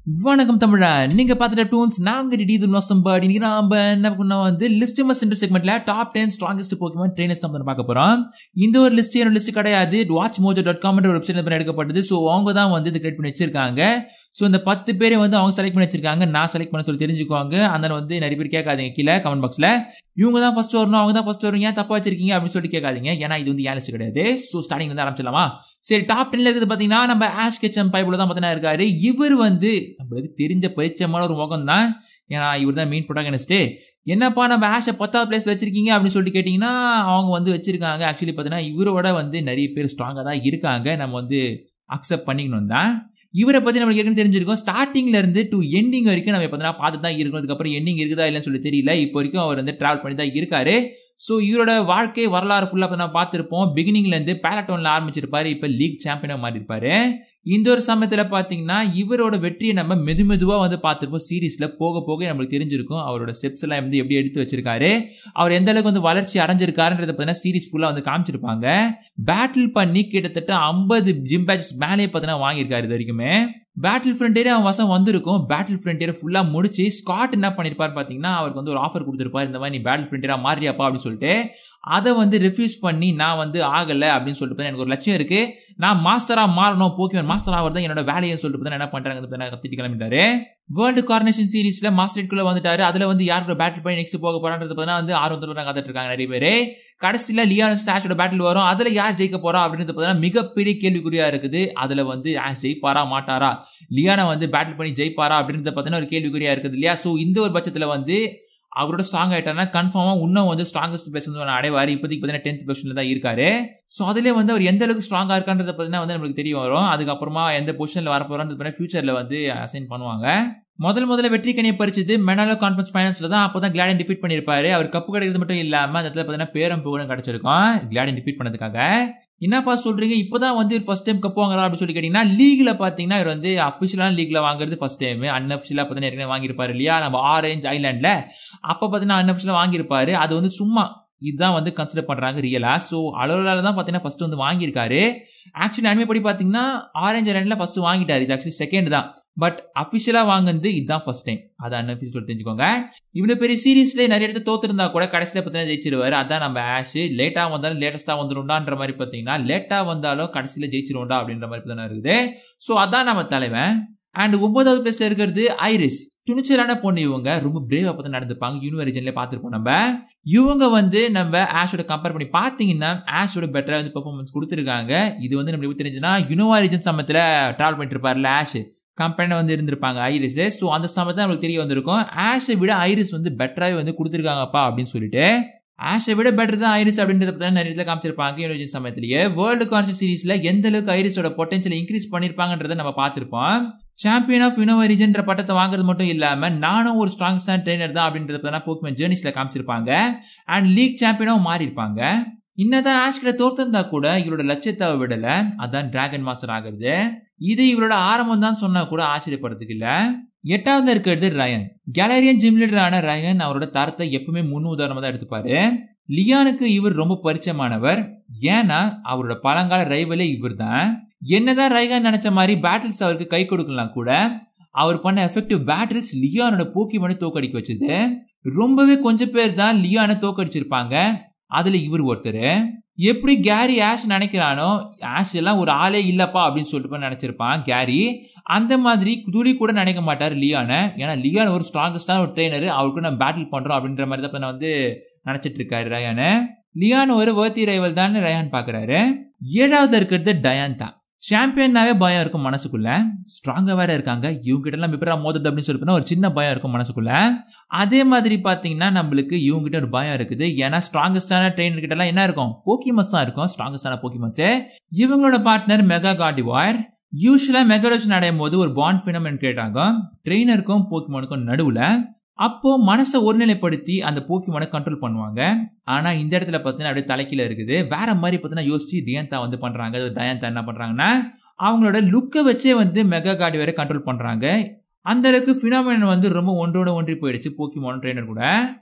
வணக்கம் தமிழா நீங்க பார்த்துட்ட டூன்ஸ் நாங்க ரெடி இது நோசம்பாடி இன்னைக்கு நாம என்ன பண்ணோம் வந்து லிஸ்ட் மஸ் இன்டர் செக்மெண்ட்ல top ten strongest Pokemon trainers நம்ம பார்க்க போறோம் இந்த ஒரு லிஸ்ட் என்னோட லிஸ்ட் கிடையாது வாட்ச் மோஜோ டாட் காம் ஒரு வெப்சைட்ல எடுக்கப்பட்டது ஸோ அவங்க தான் வந்து இது கிரியேட் பண்ணி வச்சிருக்காங்க ஸோ இந்த பத்து பேரை வந்து அவங்க செலக்ட் பண்ணி வச்சிருக்காங்க நான் செலக்ட் பண்ண சொல்லி தெரிஞ்சுக்குவாங்க அதனால வந்து நிறைய பேர் கேட்காதீங்க கீழே கமெண்ட் பாக்ஸ்ல இவங்க தான் ஃபர்ஸ்ட் வரணும் அவங்க தான் ஃபர்ஸ்ட் வரும் ஏன் தப்பா வச்சிருக்கீங்க அப்படின்னு சொல்லிட்டு கேட்காதீங்க ஏன்னா இது வந்து ஏன் லிஸ்ட் கிடையாது ஸோ ஸ்டார்டிங் வந்து ஆரம்பிச்சிடலாமா சரி டாப் டென்ல இருக்குது பார்த்தீங்கன்னா நம்ம ஆஷ் கெச்சம் பைபிள் தான் பார்த்தீங்கன்னா இருக்காரு இவர் வந்து நம்மளுக்கு தெரிஞ்ச பரிச்சயமான ஒரு முகம் தான் ஏன்னா இவர் தான் மெயின் ப்ரொட்டாகனிஸ்ட்டு என்னப்பா நம்ம ஆஷை பத்தாவது பிளேஸ்ல வச்சிருக்கீங்க அப்படின்னு சொல்லிட்டு கேட்டிங்கன்னா அவங்க வந்து வச்சிருக்காங்க ஆக்சுவலி பார்த்தீங்கன்னா இவரோட வந்து நிறைய பேர் ஸ்ட்ராங்காக தான் இருக்காங்க நம்ம வந்து அக்செப்ட் பண்ணிக்கணும் தான் இவரை பற்றி நம்மளுக்கு ஏற்கனவே தெரிஞ்சிருக்கோம் ஸ்டார்டிங்ல இருந்து டு எண்டிங் வரைக்கும் நம்ம பார்த்தீங்கன்னா பார்த்து தான் இருக்கணும் அதுக்கப்புறம் எண்டிங் இருக்குதா இல்லைன்னு சொல்லி தெரியல இப்போ வரைக்கும் அவர் வந்து டிராவல் பண்ணி தான் இருக்காரு ஸோ இவரோட வாழ்க்கை வரலாறு ஃபுல்லாக நம்ம பார்த்துருப்போம் பிகினிங்லேருந்து பேலட்டோனில் ஆரம்பிச்சிருப்பாரு இப்போ லீக் சாம்பியனாக மாறி இருப்பாரு இந்த ஒரு சமயத்தில் பார்த்தீங்கன்னா இவரோட வெற்றியை நம்ம மெது மெதுவாக வந்து பார்த்துருப்போம் சீரீஸில் போக போக நம்மளுக்கு தெரிஞ்சிருக்கும் அவரோட ஸ்டெப்ஸ் எல்லாம் வந்து எப்படி எடுத்து வச்சிருக்காரு அவர் எந்த அளவுக்கு வந்து வளர்ச்சி அடைஞ்சிருக்காருன்றத பார்த்தீங்கன்னா சீரீஸ் ஃபுல்லாக வந்து காமிச்சிருப்பாங்க பேட்டில் பண்ணி கிட்டத்தட்ட ஐம்பது ஜிம் பேட்சஸ் மேலே பார்த்தீங்கன்னா வாங்கியிருக்காரு இது வரைக்குமே பேட்டில் ஃப்ரண்டியரே அவன் வசம் வந்திருக்கும் பேட்டில் ஃப்ரண்டியரை ஃபுல்லாக முடிச்சு ஸ்காட் என்ன பண்ணியிருப்பார் பார்த்தீங்கன்னா அவருக்கு வந்து ஒரு ஆஃபர் கொடுத்துருப்பார் இந்த மாதிரி நீ பேட்டில் ஃப்ரண்டியராக மாறியாப்பா அப்படின்னு சொல்லிட்டு அதை வந்து ரிஃப்யூஸ் பண்ணி நான் வந்து ஆகலை அப்படின்னு சொல்லிட்டு எனக்கு ஒரு லட்சியம் இருக்கு நான் மாஸ்டராக மாறணும் போக்கியன் மாஸ்டர் ஆகிறது என்னோட வேலையை சொல்லிட்டு தான் என்ன பண்ணுறாங்க கத்திட்டு கிளம்பிட்டாரு வேர்ல்டு கார்னேஷன் சீரீஸ்ல மாஸ்டர் குள்ள வந்துட்டாரு அதுல வந்து யாரோட பேட்டில் பண்ணி நெக்ஸ்ட் போக போறான்றது பார்த்தா வந்து ஆர்வத்தோட கத்துட்டு இருக்காங்க நிறைய பேர் கடைசியில லியான் ஸ்டாஷோட பேட்டில் வரும் அதுல யார் ஜெயிக்க போறா அப்படின்றது பார்த்தீங்கன்னா மிகப்பெரிய கேள்விக்குறியா இருக்குது அதுல வந்து ஆஷ் ஜெயிப்பாரா மாட்டாரா லியானை வந்து பேட்டில் பண்ணி ஜெயிப்பாரா அப்படின்றத பார்த்தீங்கன்னா ஒரு கேள்விக்குறியா இருக்குது இல்லையா ஸோ இந்த ஒரு பட்சத்துல வந்து அவரோட ஸ்ட்ராங் ஆயிட்டாருன்னா கன்ஃபார்மாக இன்னும் வந்து ஸ்ட்ராங்கஸ்ட் பிளேஸ் வந்து அடைவார் இப்போதைக்கு பார்த்தீங்கன்னா டென்த் பொசிஷனில் தான் இருக்காரு ஸோ அதிலே வந்து அவர் எந்த அளவுக்கு ஸ்ட்ராங்காக இருக்கான்றத பார்த்தீங்கன்னா வந்து நம்மளுக்கு தெரிய வரும் அதுக்கப்புறமா எந்த பொசிஷனில் வரப்போறான்னு பார்த்தீங்கன்னா ஃபியூச்சரில் வந்து அசைன் பண்ணுவாங்க முதல் முதல்ல வெற்றி கணியை பறிச்சது மெனாலோ கான்ஃபரன்ஸ் ஃபைனல்ஸ்ல தான் அப்போ தான் கிளாடியன் டிஃபீட் பண்ணியிருப்பாரு அவர் கப்பு கிடைக்கிறது மட்டும் இல்லாமல் அந்த இடத்துல பார்த்தீங்கன்னா பேரும் புகழும் கிடைச்சிருக்கும் கிளாடியன் டிஃபீட் பண்ணதுக்காக என்னப்பா சொல்றீங்க இப்போதான் வந்து ஃபர்ஸ்ட் டைம் கப் வாங்குறா அப்படின்னு சொல்லி கேட்டீங்கன்னா லீக்ல பாத்தீங்கன்னா இவர் வந்து அஃபிஷியலான லீக்ல வாங்குறது ஃபர்ஸ்ட் டைம் அன்அஃபிஷியலா பார்த்தீங்கன்னா ஏற்கனவே வாங்கியிருப்பாரு இல்லையா நம்ம ஆரஞ்ச் ஐலாண்ட்ல அப்போ பார்த்தீங்கன்னா அன்அஃபிஷியலா வாங்கியிருப்பாரு அது வந்து சும்மா இதுதான் வந்து கன்சிடர் பண்றாங்க ரியலா ஸோ அலோலால தான் பார்த்தீங்கன்னா ஃபர்ஸ்ட் வந்து வாங்கியிருக்காரு ஆக்சுவலி அனிமே படி பார்த்தீங்கன்னா ஆரஞ்ச் ஐலாண்ட்ல ஃபர்ஸ்ட் வாங்கிட்டாரு இது ஆக்சுவலி செகண்ட் தான் பட் அஃபிஷியலாக வாங்குறது இதுதான் ஃபர்ஸ்ட் டைம் அதை அன்அஃபிஷியல் தெரிஞ்சுக்கோங்க இவ்வளோ பெரிய சீரீஸ்ல நிறைய இடத்துல தோத்துருந்தா கூட கடைசியில் பார்த்தீங்கன்னா ஜெயிச்சிருவாரு அதான் நம்ம ஆஷ் லேட்டாக வந்தாலும் லேட்டஸ்ட்டாக வந்துடும்டான்ற மாதிரி பார்த்தீங்கன்னா லேட்டாக வந்தாலும் கடைசியில் ஜெயிச்சிருவோம்டா அப்படின்ற மாதிரி பார்த்தீங்கன்னா இருக்குது ஸோ அதான் நம்ம தலைவன் அண்ட் ஒன்பதாவது பிளேஸ்ல இருக்கிறது ஐரிஸ் துணிச்சலான பொண்ணு இவங்க ரொம்ப பிரேவா பார்த்து நடந்துப்பாங்க யூனிவர்ஜன்ல பார்த்துருப்போம் நம்ம இவங்க வந்து நம்ம ஆஷோட கம்பேர் பண்ணி பார்த்தீங்கன்னா ஆஷோட பெட்டரா வந்து பெர்ஃபார்மன்ஸ் கொடுத்துருக்காங்க இது வந்து நம்மளுக்கு தெரிஞ்சுன்னா யூனிவர்ஜன் சமயத்தில் டிராவல் பண்ணிட்டு இருப்பார்ல ஆஷ் கம்பெனி வந்து இருந்திருப்பாங்க ஐரிஸ் ஸோ அந்த சமயத்தில் நம்மளுக்கு தெரிய வந்திருக்கும் ஆஷை விட ஐரிஸ் வந்து பெட்டராகவே வந்து கொடுத்துருக்காங்கப்பா அப்படின்னு சொல்லிட்டு ஆஷை விட பெட்டர் தான் ஐரிஸ் அப்படின்றத பற்றி நிறைய இடத்துல காமிச்சிருப்பாங்க யூனிவர்ஜன் சமயத்திலேயே வேர்ல்டு கான்ஷியஸ் சீரீஸ்ல எந்த அளவுக்கு ஐரிஸோட பொட்டன்ஷியல் இன்க்ரீஸ் பண்ணிருப்பாங்கன்றத நம்ம பார்த்துருப்போம் சாம்பியன் ஆஃப் யூனிவர்ஜன்ற பட்டத்தை வாங்குறது மட்டும் இல்லாம நானும் ஒரு ஸ்ட்ராங்கஸ்டான ட்ரெயினர் தான் அப்படின்றத போக்குமே ஜேர்னிஸ்ல காமிச்சிருப்பாங்க அண்ட் லீக் சாம்பியனாகவும் மாறி இருப்பாங்க இன்னதான் ஆஷ் கிட்ட தோர்த்திருந்தா கூட இவரோட லட்சியத்தை விடல அதான் டிராகன் மாஸ்டர் ஆகுறது இது இவரோட ஆரம்பம் தான் சொன்னா கூட ஆச்சரியப்படுறதுக்கு இல்ல எட்டாவது இருக்கிறது ரயன் கேலரியன் ஜிம் லீடரான ரயன் அவரோட தரத்தை எப்பவுமே முன் உதாரணமா தான் எடுத்துப்பாரு லியானுக்கு இவர் ரொம்ப பரிச்சயமானவர் ஏன்னா அவரோட பழங்கால ரைவலே இவர் தான் என்னதான் ரைகான் நினைச்ச மாதிரி பேட்டில்ஸ் அவருக்கு கை கொடுக்கலாம் கூட அவர் பண்ண எஃபெக்டிவ் பேட்டில்ஸ் லியானோட போக்கிமனை தோக்கடிக்க வச்சது ரொம்பவே கொஞ்சம் பேர் தான் லியானை தோக்கடிச்சிருப்பாங்க அதுல இவர் ஒருத்தர் எப்படி கேரி ஆஷ் நினைக்கிறானோ ஆஷ் எல்லாம் ஒரு ஆளே இல்லப்பா அப்படின்னு சொல்லிட்டு நினைச்சிருப்பான் கேரி அந்த மாதிரி துளி கூட நினைக்க மாட்டார் லியானை ஏன்னா லியான் ஒரு ஸ்ட்ராங்கஸ்டான ஒரு ட்ரெயினர் அவருக்கு நம்ம பேட்டில் பண்றோம் அப்படின்ற மாதிரி தான் நான் வந்து நினைச்சிட்டு இருக்காரு ரயானு லியான் ஒரு வேர்த்தி ரைவல் தான் ரயான் பாக்குறாரு ஏழாவதுல இருக்கிறது டயான் தான் சாம்பியன்னாவே பயம் இருக்கும் மனசுக்குள்ள ஸ்ட்ராங்கா வேற இருக்காங்க இவங்க கிட்ட எல்லாம் எப்படா மோதுது அப்படின்னு சொல்லி ஒரு சின்ன பயம் இருக்கும் மனசுக்குள்ள அதே மாதிரி பாத்தீங்கன்னா நம்மளுக்கு இவங்க கிட்ட ஒரு பயம் இருக்குது ஏன்னா ஸ்ட்ராங்கஸ்டான ட்ரெயினர் கிட்ட எல்லாம் என்ன இருக்கும் போக்கிமஸ் தான் இருக்கும் ஸ்ட்ராங்கஸ்டான போக்கிமஸ் இவங்களோட பார்ட்னர் மெகா கார்டிவார் யூஸ்வலா மெகரோஷன் அடையும் போது ஒரு பாண்ட் பினமன் கிரியேட் ஆகும் ட்ரெயினருக்கும் போக்கிமானுக்கும் நடுவுல அப்போ மனசை ஒருநிலைப்படுத்தி அந்த போக்கிமான கண்ட்ரோல் பண்ணுவாங்க ஆனா இந்த இடத்துல பார்த்தீங்கன்னா அப்படியே தலைக்கீழ இருக்குது வேற மாதிரி பார்த்தீங்கன்னா யோசிச்சு தியந்தா வந்து பண்றாங்க தயந்தா என்ன பண்றாங்கன்னா அவங்களோட லுக்கை வச்சே வந்து மெகா கார்டு வேற கண்ட்ரோல் பண்றாங்க அந்த அளவுக்கு ஃபினாமினன் வந்து ரொம்ப ஒன்றோட ஒன்றி போயிடுச்சு போக்கிமான் ட்ரெயினர் கூட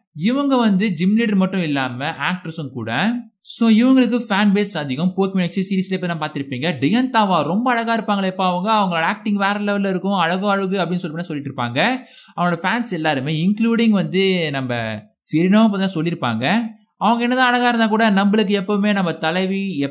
இவங்க வந்து ஜிம் லீடர் மட்டும் இல்லாம ஆக்ட்ரஸும் கூட ஸோ இவங்களுக்கு ஃபேன் பேஸ் அதிகம் போக்கிமன் எக்ஸி சீரிஸ்ல இப்போ நான் பார்த்துருப்பீங்க டியந்தாவா ரொம்ப அழகா இருப்பாங்களே இப்போ அவங்க அவங்களோட ஆக்டிங் வேற லெவலில் இருக்கும் அழகு அழகு அப்படின்னு சொல்லி சொல்லிட்டு இருப்பாங்க அவனோட ஃபேன்ஸ் எல்லாருமே இன்க்ளூடிங் வந்து நம்ம சிரினாவும் பார்த்தா சொல்லியிருப்பாங்க அவங்க என்னதான் அழகா இருந்தா கூட நம்மளுக்கு எப்பவுமே நம்ம தலைவி எப்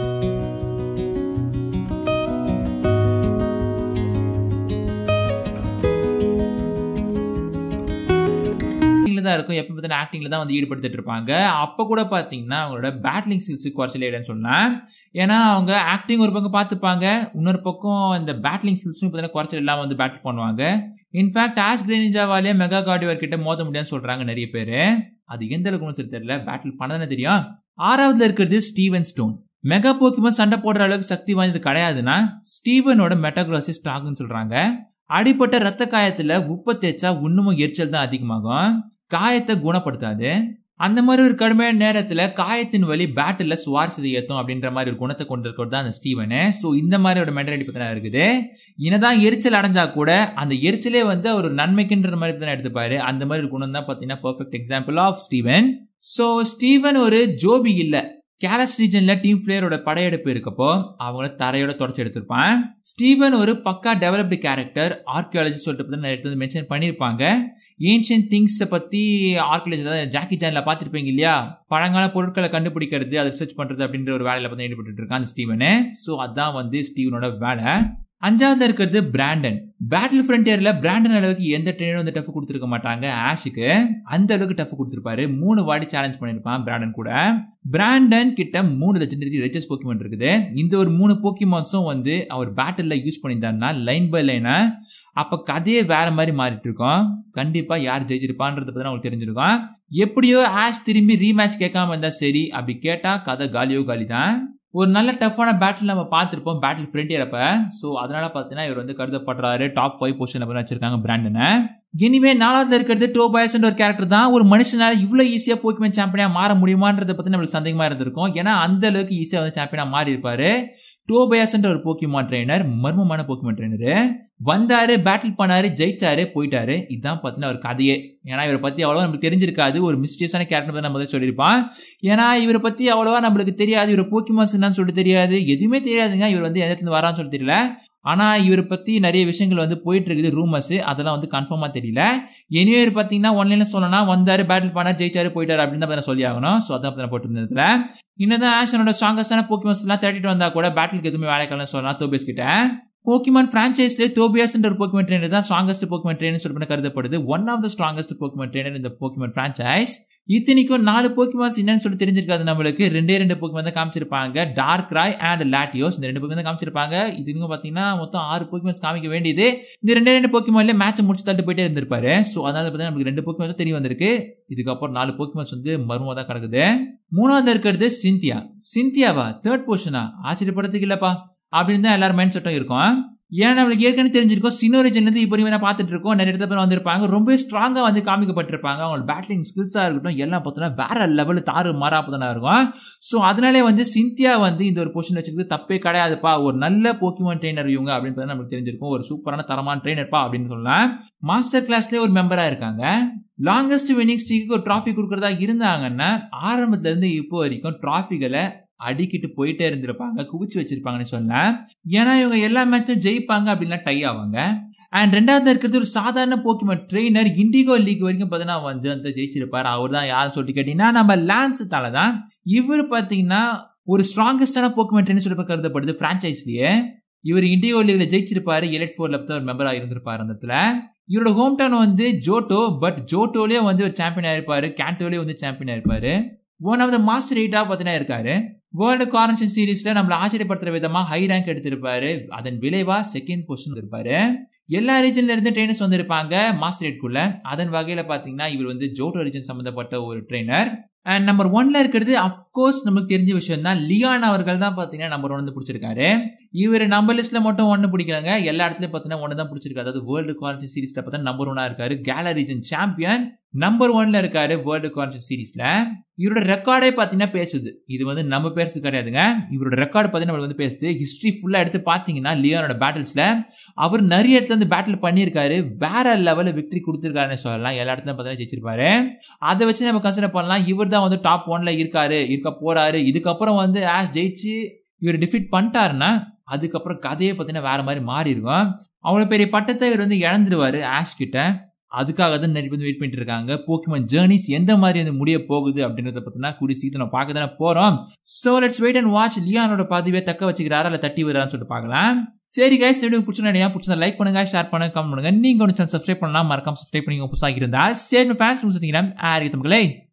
தான் இருக்கும் எப்போ பார்த்தா ஆக்டிங்ல தான் வந்து ஈடுபடுத்திட்டு இருப்பாங்க அப்போ கூட பார்த்தீங்கன்னா அவங்களோட பேட்லிங் ஸ்கில்ஸ் குறைச்சல் இல்லைன்னு சொல்லலாம் ஏன்னா அவங்க ஆக்டிங் ஒரு பக்கம் பார்த்துப்பாங்க இன்னொரு பக்கம் இந்த பேட்லிங் ஸ்கில்ஸும் பார்த்தீங்கன்னா குறைச்சல் இல்லாமல் வந்து பேட்டில் பண்ணுவாங்க இன்ஃபேக்ட் ஆஷ் கிரேனிஜாவாலே மெகா கார்டிவர் கிட்ட மோத முடியாதுன்னு சொல்றாங்க நிறைய பேர் அது எந்த அளவுக்கு சரி தெரியல பேட்டில் பண்ணதானே தெரியும் ஆறாவதுல இருக்கிறது ஸ்டீவன் ஸ்டோன் மெகா போக்கிமன் சண்டை போடுற அளவுக்கு சக்தி வாய்ந்தது கிடையாதுன்னா ஸ்டீவனோட மெட்டாக்ராசி ஸ்டாக்னு சொல்றாங்க அடிப்பட்ட ரத்த காயத்துல உப்பை தேய்ச்சா இன்னமும் எரிச்சல் தான் அதிகமாகும் காயத்தை குணப்படுத்தாது அந்த மாதிரி ஒரு கடுமையான நேரத்துல காயத்தின் வழி பேட்டில் சுவாரஸ்யத்தை ஏற்றும் அப்படின்ற மாதிரி ஒரு குணத்தை கொண்டு இருக்கிறது தான் அந்த ஸ்டீவனு ஸோ இந்த மாதிரி ஒரு மென்டாலிட்டி பத்தினா இருக்குது என்னதான் எரிச்சல் அடைஞ்சா கூட அந்த எரிச்சலே வந்து அவர் ஒரு நன்மைக்குன்ற மாதிரி தான் எடுத்துப்பாரு அந்த மாதிரி ஒரு குணம் தான் பார்த்தீங்கன்னா perfect example of Steven so Steven ஒரு ஜோபி இல்லை கேலஸ் ரீஜன்ல டீம் பிளேயரோட படையெடுப்பு இருக்கப்போ அவங்கள தரையோட தொடச்சி எடுத்திருப்பான் ஸ்டீவன் ஒரு பக்கா டெவலப்டு கேரக்டர் ஆர்கியாலஜி சொல்லிட்டு பத்தி நிறைய இடத்துல மென்ஷன் பண்ணியிருப்பாங்க ஏன்ஷியன் திங்ஸை பத்தி ஆர்கியாலஜி அதாவது ஜாக்கி சேனல பார்த்துருப்பீங்க இல்லையா பழங்கால பொருட்களை கண்டுபிடிக்கிறது அதை ரிசர்ச் பண்றது அப்படின்ற ஒரு வேலையில பார்த்து ஈடுபட்டு இருக்கான் அந்த ஸ்டீவனு ஸோ அதான் வந்து ஸ்டீவனோட வேலை அஞ்சாவதுல இருக்கிறது பிராண்டன் பேட்டில் ஃப்ரண்டியர்ல பிராண்டன் அளவுக்கு எந்த ட்ரெயினும் வந்து டஃப் கொடுத்துருக்க மாட்டாங்க ஆஷுக்கு அந்த அளவுக்கு டஃப் கொடுத்துருப்பாரு மூணு வாடி சேலஞ்ச் பண்ணியிருப்பான் பிராண்டன் கூட பிராண்டன் கிட்ட மூணு லெஜெண்டரி ரெச்சஸ் போக்கிமான் இருக்குது இந்த ஒரு மூணு போக்கிமான்ஸும் வந்து அவர் பேட்டில் யூஸ் பண்ணியிருந்தாருன்னா லைன் பை லைனா அப்போ கதையே வேற மாதிரி மாறிட்டு இருக்கோம் கண்டிப்பா யார் ஜெயிச்சிருப்பான்றத பத்தி உங்களுக்கு தெரிஞ்சிருக்கும் எப்படியோ ஆஷ் திரும்பி ரீமேட்ச் கேட்காம இருந்தா சரி அப்படி கேட்டா கதை காலியோ காலி தான் ஒரு நல்ல டஃப்பான பேட்டில் நம்ம பார்த்துருப்போம் பேட்டில் ஃப்ரெண்ட் இறப்ப ஸோ அதனால பார்த்தீங்கன்னா இவர் வந்து கருதப்படுறாரு டாப் ஃபைவ் பொசிஷன் வச்சிருக்காங்க பிராண்டனை இனிமே நாலாவது இருக்கிறது டோபாயஸ் ஒரு கேரக்டர் தான் ஒரு மனுஷனால இவ்வளோ ஈஸியாக போக்கிமேன் சாம்பியனா மாற முடியுமான்றத பற்றி நம்மளுக்கு சந்தேகமாக இருந்திருக்கும் ஏன்னா அந்த அளவுக்கு ஈஸியாக வந்து சாம்பியனா மாறி இருப்பாரு டோபயாஸ்ன்ற ஒரு போக்கிமான் ட்ரெயினர் மர்மமான போக்கிமான் ட்ரெயினரு வந்தாரு பேட்டில் பண்ணாரு ஜெயிச்சாரு போயிட்டாரு இதுதான் பார்த்தீங்கன்னா ஒரு கதையே ஏன்னா இவரை பத்தி அவ்வளவா நம்மளுக்கு தெரிஞ்சிருக்காது ஒரு மிஸ்டேஸான கேரக்டர் நம்ம சொல்லியிருப்பான் ஏன்னா இவரை பத்தி அவ்வளவா நம்மளுக்கு தெரியாது இவர் போக்கிமான்ஸ் என்னன்னு சொல்லிட்டு தெரியாது எதுவுமே தெரியாதுங்க இவர் வந்து எதிர்த்து வரான்னு சொல்லி தெரியல ஆனா இவரை பத்தி நிறைய விஷயங்கள் வந்து போயிட்டு இருக்குது ரூமர்ஸ் அதெல்லாம் வந்து கன்ஃபார்மா தெரியல எனிவே இவர் பாத்தீங்கன்னா ஒன்லைன்ல சொல்லணும்னா வந்தாரு பேட்டில் பண்ணா ஜெயிச்சாரு போயிட்டாரு அப்படின்னு தான் சொல்லி ஆகணும் ஸோ அதான் போட்டுருந்ததுல இன்னதான் ஆஷனோட ஸ்ட்ராங்கஸ்டான போக்கிமான்ஸ் எல்லாம் தேடிட்டு வந்தா கூட பேட்டிலுக்கு எதுவுமே வேலைக்கெல்லாம் சொல்லலாம் தோபேஸ் கிட்ட போக்கிமான் பிரான்ச்சைஸ்ல தோபியாஸ்ன்ற ஒரு போக்கிமான் ட்ரெயினர் தான் ஸ்ட்ராங்கஸ்ட் போக்கிமான் ட்ரெயினர் சொல்லி கருதப்படுது one of the strongest Pokemon trainer இந்த போக்கிமான் பிரான்ச்சைஸ் இத்தனைக்கும் நாலு போக்கிமான்ஸ் என்னன்னு சொல்லி தெரிஞ்சிருக்காது நம்மளுக்கு ரெண்டே ரெண்டு போக்கிமான் தான் காமிச்சிருப்பாங்க டார்க் ராய் அண்ட் லாட்டியோஸ் இந்த ரெண்டு போக்கிமான் தான் காமிச்சிருப்பாங்க இதுங்க பாத்தீங்கன்னா மொத்தம் ஆறு போக்கிமான்ஸ் காமிக்க வேண்டியது இந்த ரெண்டே ரெண்டு போக்கிமான்ல மேட்ச் முடிச்சு தட்டு போயிட்டே இருந்திருப்பாரு ஸோ அதனால பார்த்தீங்கன்னா நமக்கு ரெண்டு போக்கிமான்ஸ் தெரிய வந்திருக்கு இதுக்கப்புறம் நாலு போக்கிமான்ஸ் வந்து மர்மமாக தான் கிடக்குது மூணாவது இருக்கிறது சிந்தியா சிந்தியாவா தேர்ட் பொசிஷனா ஆச்சரியப்படுறதுக்கு இல்லப்பா அப்படின்னு தான் எல்லாரும் மைண்ட் செட்டும் இருக்கும் ஏன்னா நம்மளுக்கு ஏற்கனவே தெரிஞ்சிருக்கோம் சினோரிஜன்லேருந்து இப்போ வரைக்கும் பார்த்துட்டு இருக்கோம் நிறைய இடத்துல பேர் வந்திருப்பாங்க ரொம்ப ஸ்ட்ராங்காக வந்து காமிக்கப்பட்டிருப்பாங்க அவங்களோட பேட்டிலிங் ஸ்கில்ஸாக இருக்கட்டும் எல்லாம் பார்த்தோன்னா வேற லெவலு தாறு மாறா பார்த்தனா இருக்கும் ஸோ அதனாலே வந்து சிந்தியா வந்து இந்த ஒரு பொசிஷன் வச்சிருக்கு தப்பே கிடையாதுப்பா ஒரு நல்ல போக்கிமான் ட்ரெயினர் இவங்க அப்படின்னு நம்மளுக்கு தெரிஞ்சிருக்கும் ஒரு சூப்பரான தரமான ட்ரெயினர்ப்பா அப்படின்னு சொல்லலாம் மாஸ்டர் கிளாஸ்லேயே ஒரு மெம்பராக இருக்காங்க லாங்கஸ்ட் வின்னிங் ஸ்ட்ரீக்கு ஒரு ட்ராஃபி கொடுக்குறதா இருந்தாங்கன்னா ஆரம்பத்துல இருந்து இப்போ வரைக்கும் ட்ராஃபிகளை அடிக்கிட்டு போயிட்டே இருந்திருப்பாங்க குவிச்சு வச்சிருப்பாங்கன்னு சொல்லலாம் ஏன்னா இவங்க எல்லா மேட்சும் ஜெயிப்பாங்க அப்படின்னா டை ஆவாங்க அண்ட் ரெண்டாவது இருக்கிறது ஒரு சாதாரண போக்கிமன் ட்ரெயினர் இண்டிகோ லீக் வரைக்கும் பார்த்தீங்கன்னா வந்து அந்த ஜெயிச்சிருப்பாரு அவர் தான் யாரும் சொல்லிட்டு கேட்டீங்கன்னா நம்ம லான்ஸ் தலை தான் இவர் பார்த்தீங்கன்னா ஒரு ஸ்ட்ராங்கஸ்டான போக்கிமன் ட்ரெயினர் சொல்லி கருதப்படுது ஃப்ரான்ச்சைஸ்லயே இவர் இண்டிகோ லீக்ல ஜெயிச்சிருப்பாரு எலெட் ஃபோர்ல தான் ஒரு மெம்பராக இருந்திருப்பாரு அந்த இடத்துல இவரோட ஹோம் டவுன் வந்து ஜோட்டோ பட் ஜோட்டோலயே வந்து ஒரு சாம்பியன் ஆயிருப்பாரு கேண்டோலயே வந்து சாம்பியன் ஆயிருப்பாரு ஒன் ஆஃப் த மாஸ்டர் எயிட்டா பார்த்தீங்கன்னா இருக்காரு வேர்ல்டு காரன்ஷன் சீரீஸ்ல நம்மள ஆச்சரியப்படுத்துற விதமா ஹை ரேங்க் எடுத்திருப்பாரு அதன் விளைவா செகண்ட் பொசிஷன் இருப்பாரு எல்லா ரீஜன்ல இருந்து ட்ரெயினர்ஸ் வந்திருப்பாங்க மாஸ்டர் எயிட்குள்ள அதன் வகையில பாத்தீங்கன்னா இவர் வந்து ஜோட்டோ ரீஜன் சம்பந்தப்பட்ட ஒரு ட்ரெயினர் அண்ட் நம்பர் ஒன்ல இருக்கிறது அஃப்கோர்ஸ் நமக்கு தெரிஞ்ச விஷயம் தான் லியான் அவர்கள் தான் பாத்தீங்கன்னா நம்பர் ஒன் வந்து பிடிச்சிருக்காரு இவர் நம்பர் லிஸ்ட்ல மட்டும் ஒன்னு பிடிக்கிறாங்க எல்லா இடத்துலயும் பாத்தீங்கன்னா ஒன்னு தான் பிடிச்சிருக்காரு அதாவது வேர்ல்டு குவாரண்டைன் சீரீஸ்ல பார்த்தா நம்பர் ஒன்னா இருக்காரு கேலா ரீஜன் சாம்பியன் நம்பர் ஒன்ல இருக்காரு வேர்ல்டு கான்ஷியஸ் சீரீஸ்ல இவரோட ரெக்கார்டே பார்த்தீங்கன்னா பேசுது இது வந்து நம்ம பேசுறது கிடையாதுங்க இவரோட ரெக்கார்டு பார்த்தீங்கன்னா வந்து பேசுது ஹிஸ்ட்ரி ஃபுல்லாக எடுத்து பார்த்தீங்கன்னா லியோனோட பேட்டில்ஸில் அவர் நிறைய இடத்துல வந்து பேட்டில் பண்ணியிருக்காரு வேற லெவலில் விக்டரி கொடுத்துருக்காருன்னு சொல்லலாம் எல்லா இடத்துல பார்த்தீங்கன்னா ஜெயிச்சிருப்பாரு அதை வச்சு நம்ம கன்சிடர் பண்ணலாம் இவர் தான் வந்து டாப் ஒன்ல இருக்காரு இருக்க போறாரு இதுக்கப்புறம் வந்து ஆஷ் ஜெயிச்சு இவர் டிஃபீட் பண்ணிட்டாருன்னா அதுக்கப்புறம் கதையை பார்த்தீங்கன்னா வேற மாதிரி மாறி இருக்கும் அவ்வளோ பெரிய பட்டத்தை இவர் வந்து இழந்துருவாரு ஆஷ் கிட்ட அதுக்காக தான் நிறைய பேர் வெயிட் பண்ணிட்டு இருக்காங்க போக்கிமான் ஜேர்னிஸ் எந்த மாதிரி வந்து முடிய போகுது அப்படின்றத பத்தினா கூடி சீக்கிரம் நம்ம பார்க்க தானே போறோம் so let's wait and watch லியானோட பதவியை தக்க வச்சுக்கிறாரா இல்ல தட்டி வரான்னு சொல்லிட்டு பார்க்கலாம் சரி கைஸ் இந்த வீடியோ பிடிச்சிருந்தா பிடிச்சா லைக் பண்ணுங்க ஷேர் பண்ணுங்க கமெண்ட் பண்ணுங்க நீங்க ஒன்று சப்ஸ்கிரைப் பண்ணலாம் மறக்காம சப்ஸ்கிரைப் பண்ணி புதுசாக இருந்தால் சரி ஃபேன்ஸ் சொல்லிட்டீங்கன்னா ஆரியம்